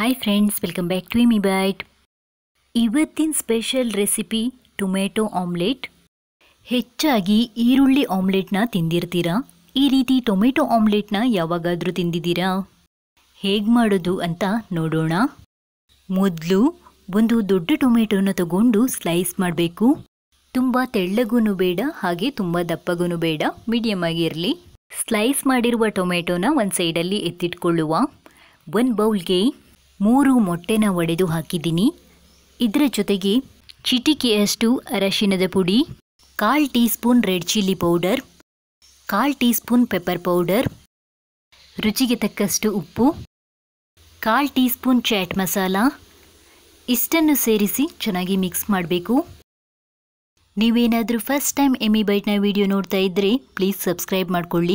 hi friends welcome back to me bite ಇವತ್ತಿನ special recipe tomato omelette ಹೆಚ್ಚಾಗಿ ಈರುಳ್ಳಿ ಆಮ್ಲೆಟ್ನ ತಿಂದಿರ್ತೀರಾ ಈ ರೀತಿ ಟೊಮೆಟೊ ಆಮ್ಲೆಟ್ನ ಯಾವಾಗಾದರೂ ತಿಂದಿದ್ದೀರಾ ಹೇಗೆ ಮಾಡೋದು ಅಂತ ನೋಡೋಣ ಮೊದಲು ಒಂದು ದೊಡ್ಡ ಟೊಮೆಟೊನ ತಗೊಂಡು ಸ್ಲೈಸ್ ಮಾಡಬೇಕು ತುಂಬ ತೆಳ್ಳಗೂ ಬೇಡ ಹಾಗೆ ತುಂಬ ದಪ್ಪಗೂ ಬೇಡ ಮೀಡಿಯಮ್ ಆಗಿರಲಿ ಸ್ಲೈಸ್ ಮಾಡಿರುವ ಟೊಮೆಟೊನ ಒಂದು ಸೈಡಲ್ಲಿ ಎತ್ತಿಟ್ಕೊಳ್ಳುವ ಒಂದು ಬೌಲ್ಗೆ ಮೂರು ಮೊಟ್ಟೆನ ಒಡೆದು ಹಾಕಿದ್ದೀನಿ ಇದರ ಜೊತೆಗೆ ಚಿಟಿಕೆಯಷ್ಟು ಅರಶಿನದ ಪುಡಿ ಕಾಲು teaspoon red chilli powder ಕಾಲು ಟೀ ಸ್ಪೂನ್ ಪೆಪ್ಪರ್ ಪೌಡರ್ ರುಚಿಗೆ ತಕ್ಕಷ್ಟು ಉಪ್ಪು ಕಾಲು ಟೀ ಸ್ಪೂನ್ ಚಾಟ್ ಮಸಾಲ ಇಷ್ಟನ್ನು ಸೇರಿಸಿ ಚೆನ್ನಾಗಿ ಮಿಕ್ಸ್ ಮಾಡಬೇಕು ನೀವೇನಾದರೂ ಫಸ್ಟ್ ಟೈಮ್ ಎಮಿ ಬೈಟ್ನ ವಿಡಿಯೋ ನೋಡ್ತಾ ಇದ್ದರೆ ಪ್ಲೀಸ್ ಸಬ್ಸ್ಕ್ರೈಬ್ ಮಾಡ್ಕೊಳ್ಳಿ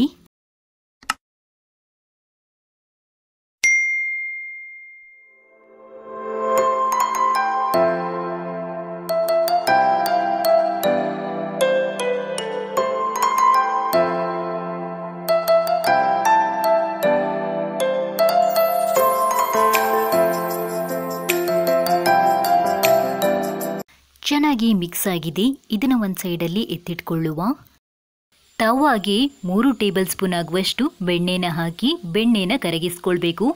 ಚೆನ್ನಾಗಿ ಮಿಕ್ಸ್ ಆಗಿದೆ ಇದನ್ನು ಒಂದು ಸೈಡಲ್ಲಿ ಎತ್ತಿಟ್ಕೊಳ್ಳುವ ತವಾಗೆ ಮೂರು ಟೇಬಲ್ ಸ್ಪೂನ್ ಆಗುವಷ್ಟು ಬೆಣ್ಣೆನ ಹಾಕಿ ಬೆಣ್ಣೆನ ಕರಗಿಸ್ಕೊಳ್ಬೇಕು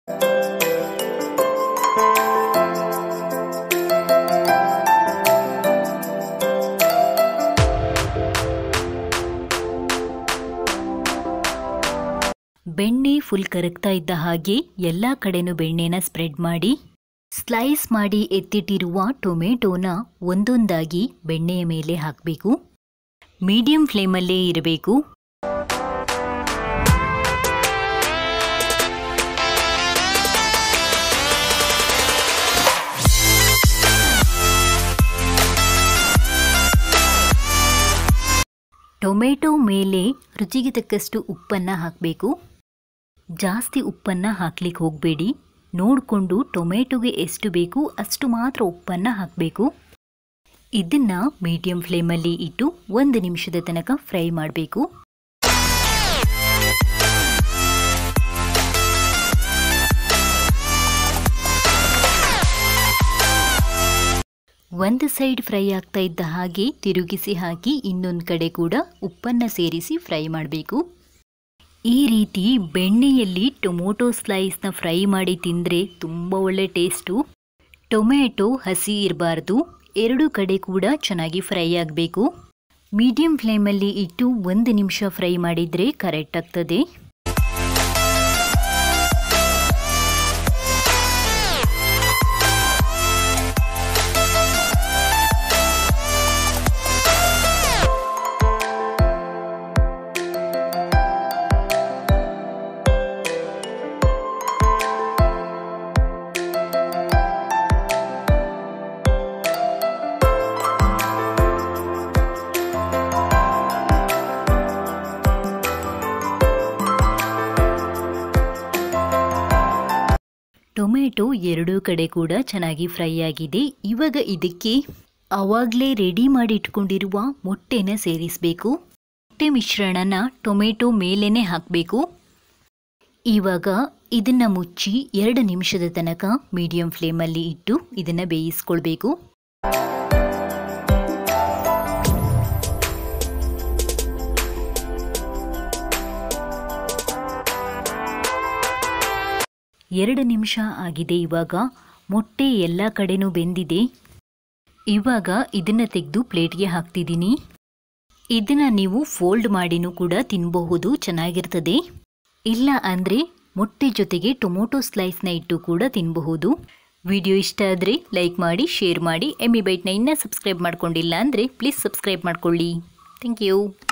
ಬೆಣ್ಣೆ ಫುಲ್ ಕರಗ್ತಾ ಇದ್ದ ಹಾಗೆ ಎಲ್ಲ ಕಡೆನೂ ಬೆಣ್ಣೆನ ಸ್ಪ್ರೆಡ್ ಮಾಡಿ ಸ್ಲೈಸ್ ಮಾಡಿ ಎತ್ತಿಟ್ಟಿರುವ ಟೊಮೆಟೊನ ಒಂದೊಂದಾಗಿ ಬೆಣ್ಣೆಯ ಮೇಲೆ ಹಾಕಬೇಕು ಮೀಡಿಯಂ ಫ್ಲೇಮಲ್ಲೇ ಇರಬೇಕು ಟೊಮೆಟೊ ಮೇಲೆ ರುಚಿಗೆ ತಕ್ಕಷ್ಟು ಉಪ್ಪನ್ನು ಹಾಕಬೇಕು ಜಾಸ್ತಿ ಉಪ್ಪನ್ನು ಹಾಕ್ಲಿಕ್ಕೆ ಹೋಗಬೇಡಿ ನೋಡಿಕೊಂಡು ಟೊಮೆಟೊಗೆ ಎಷ್ಟು ಬೇಕು ಅಷ್ಟು ಮಾತ್ರ ಉಪ್ಪನ್ನು ಹಾಕಬೇಕು ಇದನ್ನು ಮೀಡಿಯಂ ಫ್ಲೇಮಲ್ಲಿ ಇಟ್ಟು ಒಂದು ನಿಮಿಷದ ತನಕ ಫ್ರೈ ಮಾಡಬೇಕು ಒಂದು ಸೈಡ್ ಫ್ರೈ ಆಗ್ತಾ ಇದ್ದ ಹಾಗೆ ತಿರುಗಿಸಿ ಹಾಕಿ ಇನ್ನೊಂದು ಕಡೆ ಕೂಡ ಉಪ್ಪನ್ನು ಸೇರಿಸಿ ಫ್ರೈ ಮಾಡಬೇಕು ಈ ರೀತಿ ಬೆಣ್ಣೆಯಲ್ಲಿ ಟೊಮೊಟೊ ಸ್ಲೈಸ್ನ ಫ್ರೈ ಮಾಡಿ ತಿಂದರೆ ತುಂಬ ಒಳ್ಳೆ ಟೇಸ್ಟು ಟೊಮೆಟೊ ಹಸಿ ಇರಬಾರ್ದು ಎರಡು ಕಡೆ ಕೂಡ ಚೆನ್ನಾಗಿ ಫ್ರೈ ಆಗಬೇಕು ಮೀಡಿಯಂ ಫ್ಲೇಮಲ್ಲಿ ಇಟ್ಟು ಒಂದು ನಿಮಿಷ ಫ್ರೈ ಮಾಡಿದರೆ ಕರೆಕ್ಟ್ ಆಗ್ತದೆ ಟೊಮೆಟೊ ಎರಡೂ ಕಡೆ ಕೂಡ ಚೆನ್ನಾಗಿ ಫ್ರೈ ಆಗಿದೆ ಇವಾಗ ಇದಕ್ಕೆ ಆವಾಗಲೇ ರೆಡಿ ಮಾಡಿ ಇಟ್ಕೊಂಡಿರುವ ಮೊಟ್ಟೆನ ಸೇರಿಸಬೇಕು ಮೊಟ್ಟೆ ಮಿಶ್ರಣನ ಟೊಮೆಟೊ ಮೇಲೇ ಹಾಕಬೇಕು ಇವಾಗ ಇದನ್ನು ಮುಚ್ಚಿ ಎರಡು ನಿಮಿಷದ ತನಕ ಮೀಡಿಯಂ ಫ್ಲೇಮಲ್ಲಿ ಇಟ್ಟು ಇದನ್ನು ಬೇಯಿಸ್ಕೊಳ್ಬೇಕು ಎರಡು ನಿಮಿಷ ಆಗಿದೆ ಇವಾಗ ಮೊಟ್ಟೆ ಎಲ್ಲ ಕಡೆನೂ ಬೆಂದಿದೆ ಇವಾಗ ಇದನ್ನು ತೆಗೆದು ಪ್ಲೇಟ್ಗೆ ಹಾಕ್ತಿದ್ದೀನಿ ಇದನ್ನು ನೀವು ಫೋಲ್ಡ್ ಮಾಡಿನೂ ಕೂಡ ತಿನ್ನಬಹುದು ಚೆನ್ನಾಗಿರ್ತದೆ ಇಲ್ಲ ಅಂದರೆ ಮೊಟ್ಟೆ ಜೊತೆಗೆ ಟೊಮೊಟೊ ಸ್ಲೈಸ್ನ ಇಟ್ಟು ಕೂಡ ತಿನ್ನಬಹುದು ವಿಡಿಯೋ ಇಷ್ಟ ಆದರೆ ಲೈಕ್ ಮಾಡಿ ಶೇರ್ ಮಾಡಿ ಎಮ್ಮಿ ಬೈಟ್ನ ಇನ್ನೂ ಸಬ್ಸ್ಕ್ರೈಬ್ ಮಾಡ್ಕೊಂಡಿಲ್ಲ ಅಂದರೆ ಪ್ಲೀಸ್ ಸಬ್ಸ್ಕ್ರೈಬ್ ಮಾಡ್ಕೊಳ್ಳಿ ಥ್ಯಾಂಕ್ ಯು